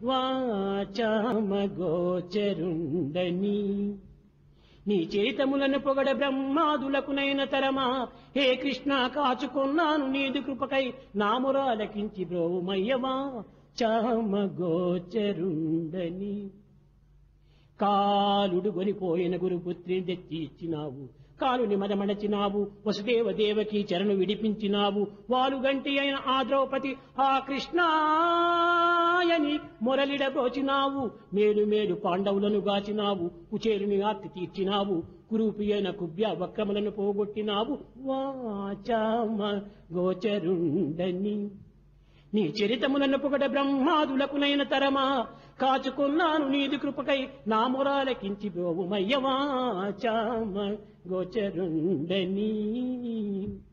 వాచామ గోచరుండని నీ చరితములను పొగడ బ్రహ్మాదులకునైన తరమా హే కృష్ణ కాచుకున్నాను నీదు కృపకై నామురాలకించి బ్రోమయ్యవా చామ గోచరుండని కాలుడు గొనిపోయిన గురుపుత్రిని తెచ్చి ఇచ్చినావు కాలుని మదమడచినావు వసుదేవ దేవకి చరణు విడిపించినావు వాలుగంటి అయిన ఆ ద్రౌపది ఆ కృష్ణాయని మొరలిడబోచినావు మేలు మేలు పాండవులను గాచినావు కుచేలుని ఆర్తి తీర్చినావు కురూపి అయిన కుబ్య వక్రములను పోగొట్టినావు వాచామ గోచరుండని నీ చరితములను పొగడ బ్రహ్మాదులకునైన తరమా కాచుకున్నాను నీది కృపకై నా మొరాలకించి బ్రోవుమయ్యవా చామ గోచరుండని